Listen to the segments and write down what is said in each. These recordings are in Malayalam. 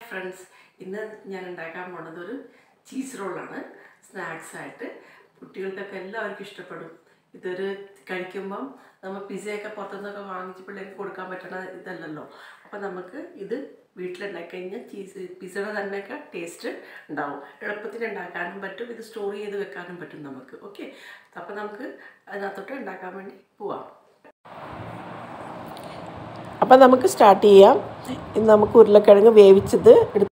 ഫ്രണ്ട്സ് ഇന്ന് ഞാൻ ഉണ്ടാക്കാൻ പോണത് ഒരു ചീസ് റോളാണ് സ്നാക്സ് ആയിട്ട് കുട്ടികൾക്കൊക്കെ എല്ലാവർക്കും ഇഷ്ടപ്പെടും ഇതൊരു കഴിക്കുമ്പം നമ്മൾ പിസയൊക്കെ പുറത്തുനിന്നൊക്കെ വാങ്ങിച്ച് പിള്ളേർക്ക് കൊടുക്കാൻ പറ്റണ ഇതല്ലല്ലോ അപ്പം നമുക്ക് ഇത് വീട്ടിലുണ്ടാക്കി കഴിഞ്ഞാൽ ചീസ് പിസയുടെ തന്നെയൊക്കെ ടേസ്റ്റ് ഉണ്ടാവും എളുപ്പത്തിൽ ഉണ്ടാക്കാനും പറ്റും ഇത് സ്റ്റോർ ചെയ്ത് വെക്കാനും പറ്റും നമുക്ക് ഓക്കെ അപ്പം നമുക്ക് അതിനകത്തോട്ട് ഉണ്ടാക്കാൻ വേണ്ടി പോവാം അപ്പം നമുക്ക് സ്റ്റാർട്ട് ചെയ്യാം ഇന്ന് നമുക്ക് ഉരുളക്കിഴങ്ങ് വേവിച്ചത് എടുത്ത്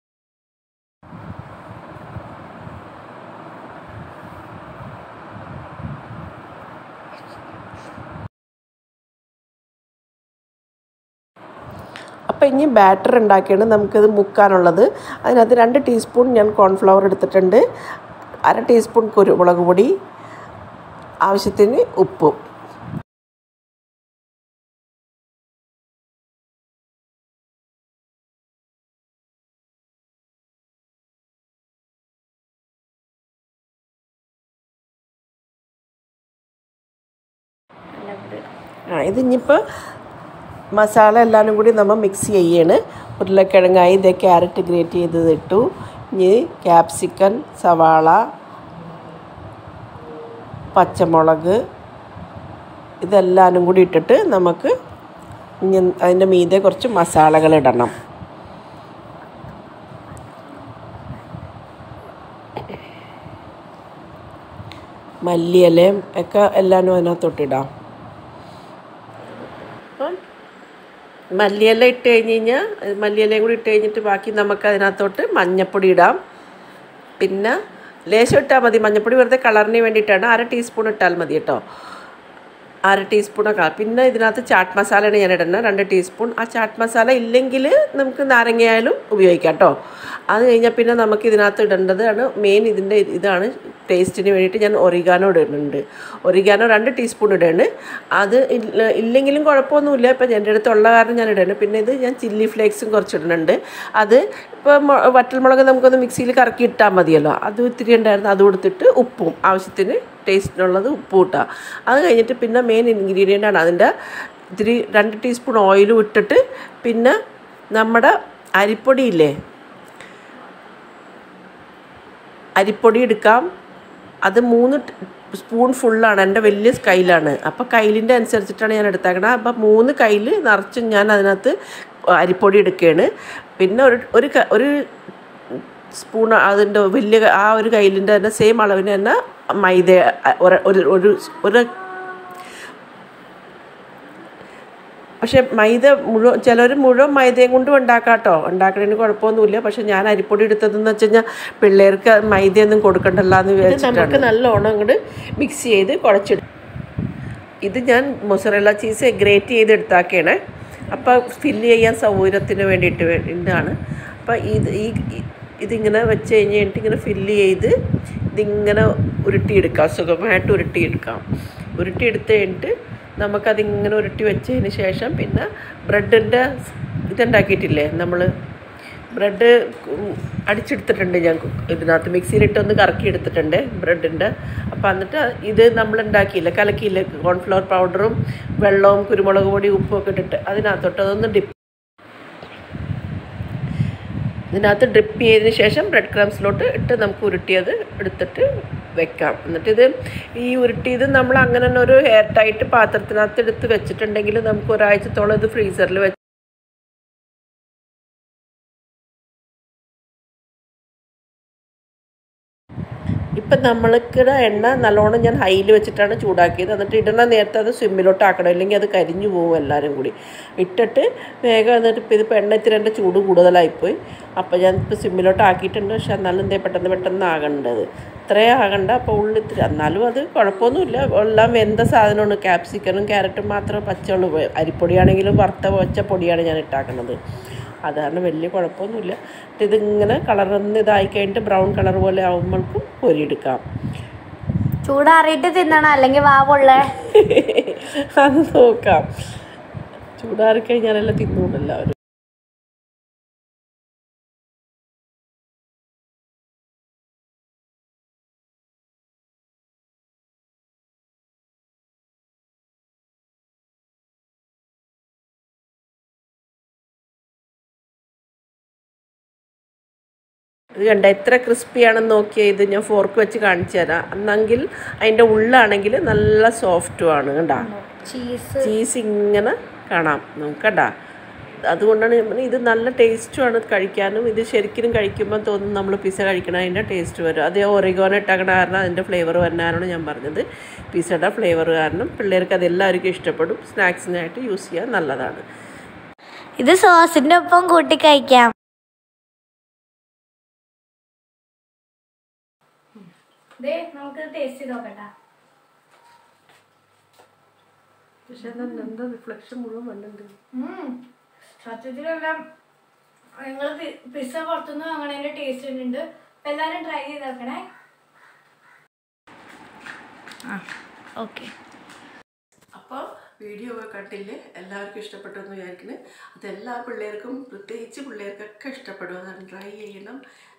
അപ്പം ഇനി ബാറ്റർ ഉണ്ടാക്കിയാണ് നമുക്കിത് മുക്കാനുള്ളത് അതിനകത്ത് രണ്ട് ടീസ്പൂൺ ഞാൻ കോൺഫ്ലവർ എടുത്തിട്ടുണ്ട് അര ടീസ്പൂൺ കുരുമുളക് പൊടി ആവശ്യത്തിന് ഉപ്പും ആ ഇതിനിപ്പോൾ മസാല എല്ലാവരും കൂടി നമ്മൾ മിക്സ് ചെയ്യാണ് ഉരുളക്കിഴങ്ങായി ഇത് ക്യാരറ്റ് ഗ്രേറ്റ് ചെയ്തത് ഇട്ടു ഇനി ക്യാപ്സിക്കൻ സവാള പച്ചമുളക് ഇതെല്ലാവരും കൂടി ഇട്ടിട്ട് നമുക്ക് ഇനി അതിൻ്റെ മീതെ കുറച്ച് മസാലകൾ ഇടണം മല്ലിയിലയും ഒക്കെ എല്ലാവരും അതിനകത്തോട്ടിടാം അപ്പം മല്ലിയില ഇട്ട് കഴിഞ്ഞ് കഴിഞ്ഞാൽ മല്ലിയിലയും കൂടി ഇട്ട് കഴിഞ്ഞിട്ട് ബാക്കി നമുക്ക് അതിനകത്തോട്ട് മഞ്ഞൾപ്പൊടി ഇടാം പിന്നെ ലേശം ഇട്ടാൽ മതി മഞ്ഞൾപ്പൊടി വെറുതെ കളറിന് വേണ്ടിയിട്ടാണ് അര ടീസ്പൂൺ ഇട്ടാൽ മതി കേട്ടോ അര ടീസ്പൂണൊക്കെ പിന്നെ ഇതിനകത്ത് ചാട്ട് മസാലയാണ് ഞാൻ ഇടുന്നത് രണ്ട് ടീസ്പൂൺ ആ ചാട്ട് മസാല ഇല്ലെങ്കിൽ നമുക്ക് നാരങ്ങയായാലും ഉപയോഗിക്കാം കേട്ടോ അത് കഴിഞ്ഞാൽ പിന്നെ നമുക്ക് ഇതിനകത്ത് ഇടേണ്ടത് ആണ് മെയിൻ ഇതിൻ്റെ ഇതാണ് ടേസ്റ്റിന് വേണ്ടിയിട്ട് ഞാൻ ഒറിഗാനോ ഇടുന്നുണ്ട് ഒറിഗാനോ രണ്ട് ടീസ്പൂൺ ഇടുകയാണ് അത് ഇല്ല ഇല്ലെങ്കിലും കുഴപ്പമൊന്നുമില്ല ഇപ്പം എൻ്റെ അടുത്തുള്ള കാരണം ഞാൻ ഇടുകയാണ് പിന്നെ ഇത് ഞാൻ ചില്ലി ഫ്ലേക്സും കുറച്ച് ഇടുന്നുണ്ട് അത് ഇപ്പോൾ വറ്റൽമുളക് നമുക്കൊന്ന് മിക്സിയിൽ കറക്കി ഇട്ടാൽ മതിയല്ലോ അത് ഇത്തിരി ഉണ്ടായിരുന്നു അത് കൊടുത്തിട്ട് ഉപ്പും ആവശ്യത്തിന് ടേസ്റ്റിനുള്ളത് ഉപ്പ് കൂട്ടുക അത് കഴിഞ്ഞിട്ട് പിന്നെ മെയിൻ ഇൻഗ്രീഡിയൻ്റ് ആണ് അതിൻ്റെ ഇത്തിരി രണ്ട് ടീസ്പൂൺ ഓയിലും ഇട്ടിട്ട് പിന്നെ നമ്മുടെ അരിപ്പൊടിയില്ലേ അരിപ്പൊടി എടുക്കാം അത് മൂന്ന് സ്പൂൺ ഫുള്ളാണ് എൻ്റെ വലിയ കയ്യിലാണ് അപ്പോൾ കയ്യിലിൻ്റെ അനുസരിച്ചിട്ടാണ് ഞാൻ എടുത്തേക്കണത് അപ്പം മൂന്ന് കയ്യിൽ നിറച്ചും ഞാൻ അതിനകത്ത് അരിപ്പൊടി എടുക്കുകയാണ് പിന്നെ ഒരു ഒരു ഒരു സ്പൂൺ അതിൻ്റെ വലിയ ആ ഒരു കയ്യിലിൻ്റെ തന്നെ സെയിം അളവിന് തന്നെ മൈദ ഒരു ഒരു ഒരു പക്ഷേ മൈദ മുഴുവൻ ചിലർ മുഴുവൻ മൈദയും കൊണ്ടും ഉണ്ടാക്കാം കേട്ടോ ഉണ്ടാക്കണതിന് കുഴപ്പമൊന്നുമില്ല പക്ഷെ ഞാൻ അരിപ്പൊടി എടുത്തതെന്ന് വെച്ച് കഴിഞ്ഞാൽ പിള്ളേർക്ക് മൈദയൊന്നും കൊടുക്കണ്ടല്ലോ എന്ന് വിചാരിച്ചിട്ട് നമുക്ക് നല്ലോണം അങ്ങോട്ട് മിക്സ് ചെയ്ത് കുഴച്ചിടും ഇത് ഞാൻ മൊസറല്ല ചീസ് ഗ്രേറ്റ് ചെയ്ത് എടുത്താക്കിയാണ് അപ്പോൾ ഫില്ല് ചെയ്യാൻ സൗകര്യത്തിന് വേണ്ടിയിട്ട് വേണ്ടിയിട്ടാണ് അപ്പോൾ ഇത് ഈ ഇതിങ്ങനെ വെച്ച് കഴിഞ്ഞ് കഴിഞ്ഞിട്ട് ഇങ്ങനെ ഫില്ല് ചെയ്ത് ഇതിങ്ങനെ ഉരുട്ടിയെടുക്കാം സുഖമായിട്ട് ഉരുട്ടിയെടുക്കാം ഉരുട്ടിയെടുത്ത് കഴിഞ്ഞിട്ട് നമുക്കതിങ്ങനെ ഉരുട്ടി വെച്ചതിന് ശേഷം പിന്നെ ബ്രെഡിൻ്റെ ഇതുണ്ടാക്കിയിട്ടില്ലേ നമ്മൾ ബ്രെഡ് അടിച്ചെടുത്തിട്ടുണ്ട് ഞാൻ ഇതിനകത്ത് മിക്സിയിലിട്ടൊന്ന് കറക്കി എടുത്തിട്ടുണ്ട് ബ്രെഡിൻ്റെ അപ്പോൾ എന്നിട്ട് ഇത് നമ്മൾ ഉണ്ടാക്കിയില്ല കലക്കിയില്ല കോൺഫ്ലവർ പൗഡറും വെള്ളവും കുരുമുളക് പൊടി ഉപ്പും ഒക്കെ ഇട്ടിട്ട് അതിനകത്തോട്ട് അതൊന്ന് ഡിപ്പ് ഇതിനകത്ത് ഡ്രിപ്പ് ചെയ്തതിന് ശേഷം ബ്രെഡ് ക്രംസിലോട്ട് ഇട്ട് നമുക്ക് ഉരുട്ടിയത് എടുത്തിട്ട് വെക്കാം എന്നിട്ട് ഇത് ഈ ഉരുട്ടിയത് നമ്മൾ അങ്ങനെ തന്നെ ഒരു എയർ ടൈറ്റ് പാത്രത്തിനകത്ത് എടുത്ത് വെച്ചിട്ടുണ്ടെങ്കിൽ നമുക്ക് ഒരാഴ്ചത്തോളം ഇത് ഫ്രീസറിൽ വെച്ച് ഇപ്പം നമ്മൾക്കിടെ എണ്ണ നല്ലോണം ഞാൻ ഹൈയിൽ വെച്ചിട്ടാണ് ചൂടാക്കിയത് എന്നിട്ട് ഇടണ നേരത്തെ അത് സ്വിമ്മിലോട്ട് ആക്കണം ഇല്ലെങ്കിൽ അത് കരിഞ്ഞു പോകും എല്ലാവരും കൂടി ഇട്ടിട്ട് വേഗം എന്നിട്ട് ഇപ്പം ഇതിപ്പോൾ എണ്ണ ഇത്തിരി എൻ്റെ ചൂട് കൂടുതലായിപ്പോയി അപ്പോൾ ഞാൻ ഇപ്പോൾ സ്വിമ്മിലോട്ട് ആക്കിയിട്ടുണ്ട് പക്ഷെ എന്നാലും എന്തേ പെട്ടെന്ന് പെട്ടെന്ന് ആകേണ്ടത് ഇത്രയും ആകണ്ട അപ്പോൾ ഉള്ളിൽ ഇത്തിരി എന്നാലും അത് കുഴപ്പമൊന്നുമില്ല എല്ലാം വെന്ത സാധനമാണ് ക്യാപ്സിക്കനും ക്യാരറ്റും മാത്രം പച്ചയുള്ളൂ അരിപ്പൊടിയാണെങ്കിലും വറുത്ത വെച്ച പൊടിയാണ് ഞാൻ ഇട്ടാക്കുന്നത് അത് കാരണം വലിയ കുഴപ്പമൊന്നുമില്ല ഇതിങ്ങനെ കളറൊന്ന് ഇതായി കഴിഞ്ഞിട്ട് ബ്രൗൺ കളർ പോലെ ആകുമ്പോഴേക്കും പൊരിയെടുക്കാം ചൂടാറിയിട്ട് തിന്നണം അല്ലെങ്കിൽ വാ പൊള്ളേ അത് നോക്കാം ചൂടാറി കഴിഞ്ഞാലല്ലേ തിന്നൂടല്ലോ അവർ ഇത് കണ്ട എത്ര ക്രിസ്പിയാണെന്ന് നോക്കിയാൽ ഇത് ഞാൻ ഫോർക്ക് വെച്ച് കാണിച്ചു തരാം എന്നെങ്കിൽ അതിൻ്റെ ഉള്ളാണെങ്കിൽ നല്ല സോഫ്റ്റുമാണ് കണ്ടാ ചീസ് ചീസ് ഇങ്ങനെ കാണാം നമുക്ക് കണ്ടാ അതുകൊണ്ടാണ് ഞാൻ പറഞ്ഞത് ഇത് നല്ല ടേസ്റ്റുമാണ് കഴിക്കാനും ഇത് ശരിക്കും കഴിക്കുമ്പോൾ തോന്നും നമ്മൾ പിസ്സ കഴിക്കണ അതിൻ്റെ ടേസ്റ്റ് വരും അത് ഒറിഗോന ഇട്ടാക്കണ കാരണം അതിൻ്റെ ഫ്ലേവർ വരാനാണ് ഞാൻ പറഞ്ഞത് പിസ്സയുടെ ഫ്ലേവർ കാരണം പിള്ളേർക്ക് അത് എല്ലാവർക്കും ഇഷ്ടപ്പെടും സ്നാക്സിനായിട്ട് യൂസ് ചെയ്യാൻ നല്ലതാണ് ഇത് സോസിന്റെ ഒപ്പം കൂട്ടി കഴിക്കാം നമുക്ക് ടേസ്റ്റ് ചെയ്ത് നോക്കട്ടാ പക്ഷെ എന്താ റിഫ്ലക്ഷൻ മുഴുവൻ വന്നിട്ടുണ്ട് സത്യത്തിലെല്ലാം നിങ്ങൾ പിസ്സ പുറത്തുനിന്ന് വാങ്ങണതിന്റെ ടേസ്റ്റ് ഉണ്ട് എല്ലാരും ട്രൈ ചെയ്ത് നോക്കണേ ഓക്കെ അപ്പോൾ വീഡിയോ ഒക്കെ കണ്ടില്ലേ എല്ലാവർക്കും ഇഷ്ടപ്പെട്ടു എന്ന് വിചാരിക്കുന്നു അത് എല്ലാ പിള്ളേർക്കും പ്രത്യേകിച്ച് പിള്ളേർക്കൊക്കെ ഇഷ്ടപ്പെടും അതാണ് ട്രൈ ചെയ്യണം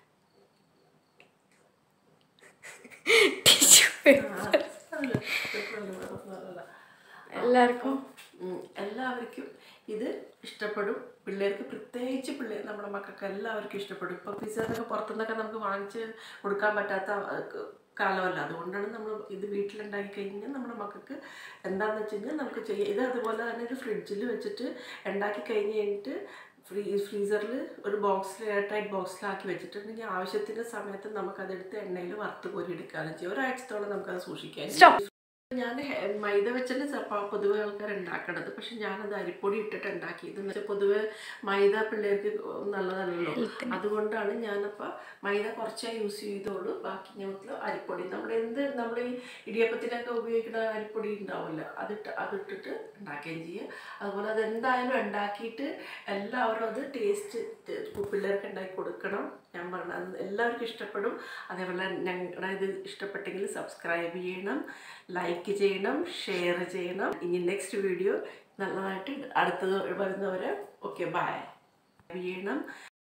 എല്ലാവർക്കും ഉം, എല്ലാവർക്കും ഇത് ഇഷ്ടപ്പെടും പിള്ളേർക്ക് പ്രത്യേകിച്ച് പിള്ളേർ നമ്മുടെ മക്കൾക്ക് എല്ലാവർക്കും ഇഷ്ടപ്പെടും ഇപ്പോൾ പിസ്സ എന്നൊക്കെ പുറത്തുനിന്നൊക്കെ നമുക്ക് വാങ്ങിച്ച് കൊടുക്കാൻ പറ്റാത്ത ആ, ക- കാലമല്ല അതുകൊണ്ടാണ് നമ്മൾ ഇത് വീട്ടിലുണ്ടാക്കി കഴിഞ്ഞാൽ നമ്മുടെ മക്കൾക്ക് എന്താണെന്ന് വെച്ച് കഴിഞ്ഞാൽ നമുക്ക് ചെയ്യാം ഇത് അതുപോലെ തന്നെ ഇത് ഫ്രിഡ്ജിൽ വെച്ചിട്ട് ഉണ്ടാക്കി കഴിഞ്ഞ് കഴിഞ്ഞിട്ട് ഫ്രീ ഫ്രീസറിൽ ഒരു ബോക്സിൽ എയർ ടൈറ്റ് ബോക്സിലാക്കി വെച്ചിട്ടുണ്ടെങ്കിൽ ആവശ്യത്തിൻ്റെ സമയത്ത് നമുക്കതെടുത്ത് എണ്ണയിൽ വറുത്ത് കോരി എടുക്കാനും ചെയ്യും ഒരാഴ്ചത്തോളം നമുക്കത് സൂക്ഷിക്കാൻ ഞാൻ ഹെ- മൈദ വെച്ചിട്ട് ചപ്പ പൊതുവെ ആൾക്കാർ ഉണ്ടാക്കണത് പക്ഷെ ഞാനത് അരിപ്പൊടി ഇട്ടിട്ട് ഉണ്ടാക്കിയത് എന്ന് വെച്ചാൽ പൊതുവെ മൈദ പിള്ളേർക്ക് നല്ലതല്ലല്ലോ അതുകൊണ്ടാണ് ഞാനപ്പോൾ മൈദ കുറച്ചേ യൂസ് ചെയ്തോളൂ ബാക്കി ഞങ്ങൾക്ക് അരിപ്പൊടി നമ്മൾ എന്ത് നമ്മൾ ഈ ഇടിയപ്പത്തിനൊക്കെ ഉപയോഗിക്കുന്ന അരിപ്പൊടി ഉണ്ടാവില്ല അതിട്ട് അതിട്ടിട്ട് ഉണ്ടാക്കുകയും ചെയ്യുക അതുപോലെ അതെന്തായാലും ഉണ്ടാക്കിയിട്ട് എല്ലാവരും അത് ടേസ്റ്റ് പിള്ളേർക്ക് ഉണ്ടാക്കി കൊടുക്കണം ഞാൻ പറഞ്ഞ അത് എല്ലാവർക്കും ഇഷ്ടപ്പെടും അതേപോലെ ഞങ്ങളുടെ ഇത് ഇഷ്ടപ്പെട്ടെങ്കിൽ സബ്സ്ക്രൈബ് ചെയ്യണം ലൈക്ക് ചെയ്യണം ഷെയർ ചെയ്യണം ഇനി നെക്സ്റ്റ് വീഡിയോ നല്ലതായിട്ട് അടുത്തത് വരുന്നവരെ ഓക്കെ ബൈ ചെയ്യണം